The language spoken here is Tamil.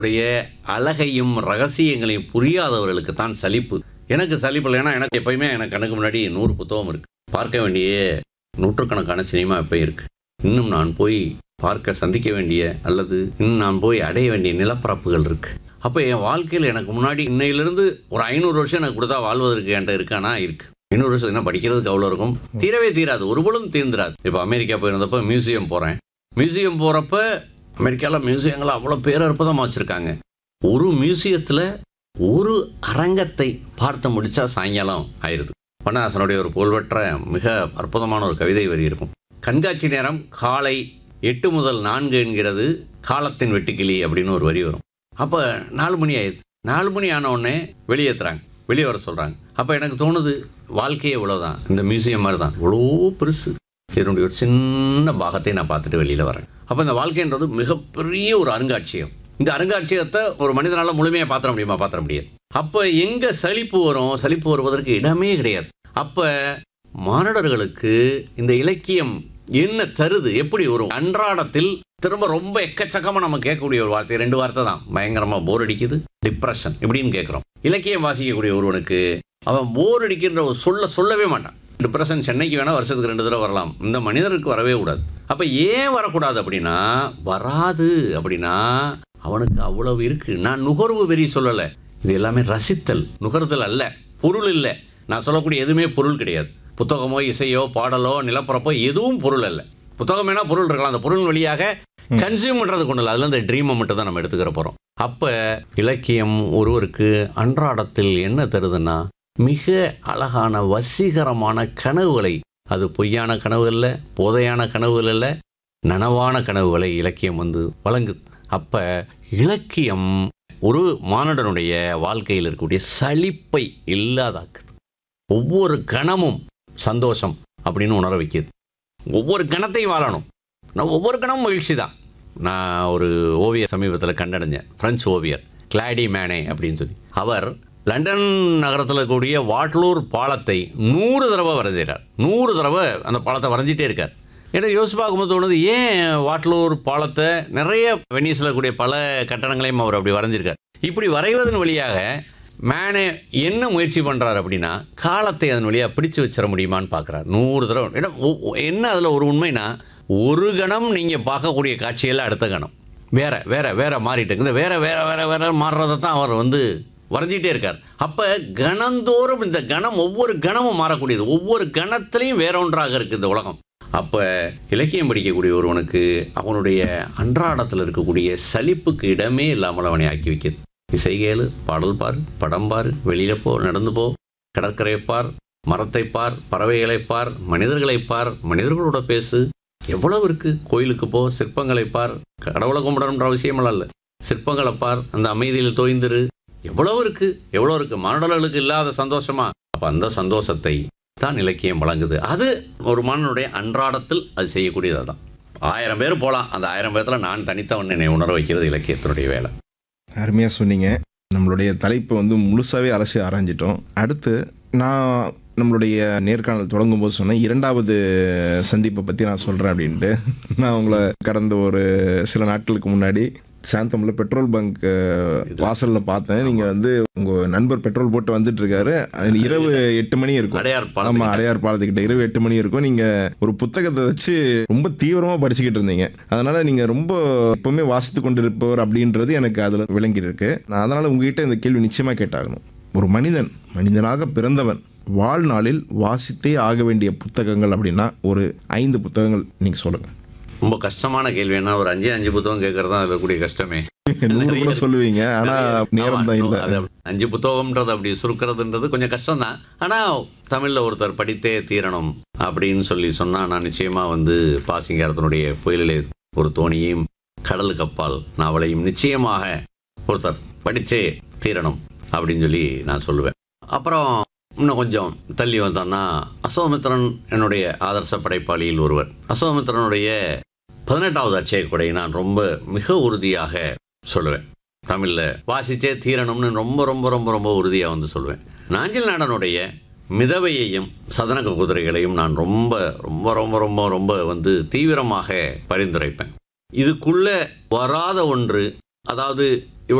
உடைய அழகையும் ரகசியங்களையும் புரியாதவர்களுக்கு தான் சலிப்பு எனக்கு சலிப்பு இல்லைன்னா எனக்கு எப்பயுமே எனக்கு கணக்கு முன்னாடி நூறு புத்தகம் இருக்கு பார்க்க வேண்டிய நூற்றுக்கணக்கான சினிமா இப்போ இருக்கு இன்னும் நான் போய் பார்க்க சந்திக்க வேண்டிய அல்லது இன்னும் நான் போய் அடைய வேண்டிய நிலப்பரப்புகள் இருக்கு அப்போ என் வாழ்க்கையில் எனக்கு முன்னாடி இன்னையிலிருந்து ஒரு ஐநூறு வருஷம் எனக்கு கொடுத்தா வாழ்வதற்கு என்கிட்ட இருக்கானா இருக்கு ஐநூறு வருஷம் என்ன படிக்கிறதுக்கு அவ்வளோ இருக்கும் தீரவே தீராது ஒரு பொழுதும் தீர்ந்துராது இப்போ அமெரிக்கா போயிருந்தப்போ மியூசியம் போகிறேன் மியூசியம் போகிறப்ப அமெரிக்காவில் மியூசியங்களை அவ்வளோ பேரற்புதமாக வச்சுருக்காங்க ஒரு மியூசியத்தில் ஒரு அரங்கத்தை பார்த்து முடிச்சா சாயங்காலம் ஆயிடுது பண்ணாசனுடைய ஒரு புகழ்பெற்ற மிக அற்புதமான ஒரு கவிதை வரி இருக்கும் கண்காட்சி நேரம் காலை எட்டு முதல் நான்கு என்கிறது காலத்தின் வெட்டுக்கிளி அப்படின்னு ஒரு வரி வரும் அப்போ நாலு மணி ஆயிடுது நாலு மணி ஆன உடனே வெளியேற்றுறாங்க வெளியே வர சொல்கிறாங்க அப்போ எனக்கு தோணுது வாழ்க்கையே இவ்வளோதான் இந்த மியூசியம் மாதிரி தான் இவ்வளோ பெருசு இதனுடைய ஒரு சின்ன பாகத்தை நான் பார்த்துட்டு வெளியில் வரேன் அப்போ இந்த வாழ்க்கைன்றது மிகப்பெரிய ஒரு அருங்காட்சியகம் இந்த அருங்காட்சியகத்தை ஒரு மனிதனால் முழுமையாக பார்த்துட முடியுமா பார்த்துட முடியாது அப்போ எங்கே சலிப்பு வரும் சலிப்பு வருவதற்கு இடமே கிடையாது அப்போ மானிடர்களுக்கு இந்த இலக்கியம் என்ன தருது எப்படி ஒரு அன்றாடத்தில் திரும்ப ரொம்ப எக்கச்சக்கமாக நம்ம கேட்கக்கூடிய ஒரு வார்த்தை ரெண்டு வார்த்தை தான் பயங்கரமாக போர் அடிக்குது டிப்ரெஷன் இப்படின்னு கேட்குறோம் இலக்கியம் வாசிக்கக்கூடிய ஒருவனுக்கு அவன் போர் அடிக்கின்ற ஒரு சொல்ல சொல்லவே மாட்டான் டிப்ரெஷன் சென்னைக்கு வேணால் வருஷத்துக்கு ரெண்டு தடவை வரலாம் இந்த மனிதருக்கு வரவே கூடாது அப்போ ஏன் வரக்கூடாது அப்படின்னா வராது அப்படின்னா அவனுக்கு அவ்வளவு இருக்கு நான் நுகர்வு வெறி சொல்லலை இது எல்லாமே ரசித்தல் நுகர்தல் அல்ல பொருள் இல்லை நான் சொல்லக்கூடிய எதுவுமே பொருள் கிடையாது புத்தகமோ இசையோ பாடலோ நிலப்பரப்போ எதுவும் பொருள் அல்ல புத்தகம் வேணா பொருள் இருக்கலாம் அந்த பொருள் வழியாக கன்சியூம் பண்ணுறது கொண்டு இல்லை அதில் அந்த ட்ரீமை மட்டும் தான் நம்ம எடுத்துக்கிற போகிறோம் அப்போ இலக்கியம் ஒருவருக்கு அன்றாடத்தில் என்ன தருதுன்னா மிக அழகான வசீகரமான கனவுகளை அது பொய்யான கனவுகள் இல்லை போதையான கனவுகள் இல்லை நனவான கனவுகளை இலக்கியம் வந்து வழங்குது அப்போ இலக்கியம் ஒரு மானுடனுடைய வாழ்க்கையில் இருக்கக்கூடிய சலிப்பை இல்லாதாக்குது ஒவ்வொரு கணமும் சந்தோஷம் அப்படின்னு உணர வைக்கிது ஒவ்வொரு கணத்தையும் வாழணும் நான் ஒவ்வொரு கணமும் மகிழ்ச்சி தான் நான் ஒரு ஓவியர் சமீபத்தில் கண்டடைஞ்சேன் பிரெஞ்சு ஓவியர் கிளாடி மேனே அப்படின்னு சொல்லி அவர் லண்டன் நகரத்தில் இருக்கக்கூடிய வாட்லூர் பாலத்தை நூறு தடவை வரைஞ்சிறார் நூறு தடவை அந்த பாலத்தை வரைஞ்சிட்டே இருக்கார் எனக்கு யோசிச்சு பார்க்கும்போது தோணுது ஏன் வாட்லூர் பாலத்தை நிறைய வெனிஸில் இருக்கக்கூடிய பல கட்டடங்களையும் அவர் அப்படி வரைஞ்சிருக்கார் இப்படி வரைவதன் வழியாக மேனே என்ன முயற்சி பண்ணுறாரு அப்படின்னா காலத்தை அதன் வழியாக பிடிச்சு வச்சிட முடியுமான்னு பார்க்குறாரு நூறு தடவை ஏன்னா ஒ- ஒ- என்ன அதில் ஒரு உண்மைனா ஒரு கணம் நீங்கள் பார்க்கக்கூடிய காட்சியெல்லாம் அடுத்த கணம் வேற வேற வேற மாறிட்டு இருக்குது வேற வேற வேற வேற மாறுறதை தான் அவர் வந்து வரைஞ்சிட்டே இருக்கார் அப்போ கணந்தோறும் இந்த கணம் ஒவ்வொரு கணமும் மாறக்கூடியது ஒவ்வொரு கணத்திலையும் வேற ஒன்றாக இருக்குது இந்த உலகம் அப்போ இலக்கியம் படிக்கக்கூடிய ஒருவனுக்கு அவனுடைய அன்றாடத்தில் இருக்கக்கூடிய சலிப்புக்கு இடமே இல்லாமல் அவனை ஆக்கி வைக்கிது இசை கேளு பாடல் பார் படம் பார் வெளியில போ நடந்து போ கடற்கரை பார் மரத்தை பார் பறவைகளை பார் மனிதர்களை பார் மனிதர்களோட பேசு எவ்வளவு இருக்கு கோயிலுக்கு போ சிற்பங்களை பார் கடவுளை கும்பிடணுன்ற அவசியமெல்லாம் இல்லை சிற்பங்களை பார் அந்த அமைதியில் தோய்ந்திரு எவ்வளவு இருக்கு எவ்வளவு இருக்கு மானுடர்களுக்கு இல்லாத சந்தோஷமா அப்ப அந்த சந்தோஷத்தை தான் இலக்கியம் வழங்குது அது ஒரு மாணவனுடைய அன்றாடத்தில் அது செய்யக்கூடியது அதான் ஆயிரம் பேர் போகலாம் அந்த ஆயிரம் பேர்த்தில் நான் தனித்தவன் என்னை உணர வைக்கிறது இலக்கியத்தினுடைய வேலை அருமையாக சொன்னீங்க நம்மளுடைய தலைப்பை வந்து முழுசாகவே அலசி ஆராய்ஞ்சிட்டோம் அடுத்து நான் நம்மளுடைய நேர்காணல் தொடங்கும் போது சொன்னேன் இரண்டாவது சந்திப்பை பற்றி நான் சொல்கிறேன் அப்படின்ட்டு நான் உங்களை கடந்த ஒரு சில நாட்களுக்கு முன்னாடி சாந்தமில் பெட்ரோல் பங்க் வாசலில் பார்த்தேன் நீங்கள் வந்து உங்கள் நண்பர் பெட்ரோல் போட்டு வந்துட்டு இருக்காரு இரவு எட்டு மணி இருக்கும் அடையார் ஆமா பாலம் அடையார் பாலத்துக்கிட்ட இரவு எட்டு மணி இருக்கும் நீங்க ஒரு புத்தகத்தை வச்சு ரொம்ப தீவிரமா படிச்சுக்கிட்டு இருந்தீங்க அதனால நீங்க ரொம்ப எப்பவுமே வாசித்து கொண்டிருப்பவர் அப்படின்றது எனக்கு அதுல விளங்கி இருக்கு நான் அதனால உங்ககிட்ட இந்த கேள்வி நிச்சயமா கேட்டாகணும் ஒரு மனிதன் மனிதனாக பிறந்தவன் வாழ்நாளில் வாசித்தே ஆக வேண்டிய புத்தகங்கள் அப்படின்னா ஒரு ஐந்து புத்தகங்கள் நீங்க சொல்லுங்க ரொம்ப கஷ்டமான கேள்வி என்ன ஒரு அஞ்சு அஞ்சு புத்தகம் கேட்கறது தான் இருக்கக்கூடிய கஷ்டமே நூறு கூட சொல்லுவீங்க ஆனா நேரம் தான் ஆமா, இல்லை அது அப்படி- அஞ்சு புத்தகம்ன்றது அப்படி சுருக்கிறதுன்றது கொஞ்சம் கஷ்டம் தான் ஆனால் தமிழில் ஒருத்தர் படித்தே தீரணும் அப்படின்னு சொல்லி சொன்னால் நான் நிச்சயமாக வந்து பாசிங்காரத்தினுடைய புயலிலே ஒரு தோணியையும் கடலுக்கு அப்பால் நாவலையும் நிச்சயமாக ஒருத்தர் படித்தே தீரணும் அப்படின்னு சொல்லி நான் சொல்லுவேன் அப்புறம் இன்னும் கொஞ்சம் தள்ளி வந்தோம்னா அசோமித்திரன் என்னுடைய ஆதர்ச படைப்பாளியில் ஒருவர் அசோமித்திரனுடைய பதினெட்டாவது அச்சயக்குடை நான் ரொம்ப மிக உறுதியாக சொல்லுவேன் தமிழில் வாசிச்சே தீரணும்னு ரொம்ப ரொம்ப ரொம்ப ரொம்ப உறுதியாக வந்து சொல்லுவேன் நாஞ்சில் நாடனுடைய மிதவையையும் சதனக குதிரைகளையும் நான் ரொம்ப ரொம்ப ரொம்ப ரொம்ப ரொம்ப வந்து தீவிரமாக பரிந்துரைப்பேன் இதுக்குள்ள வராத ஒன்று அதாவது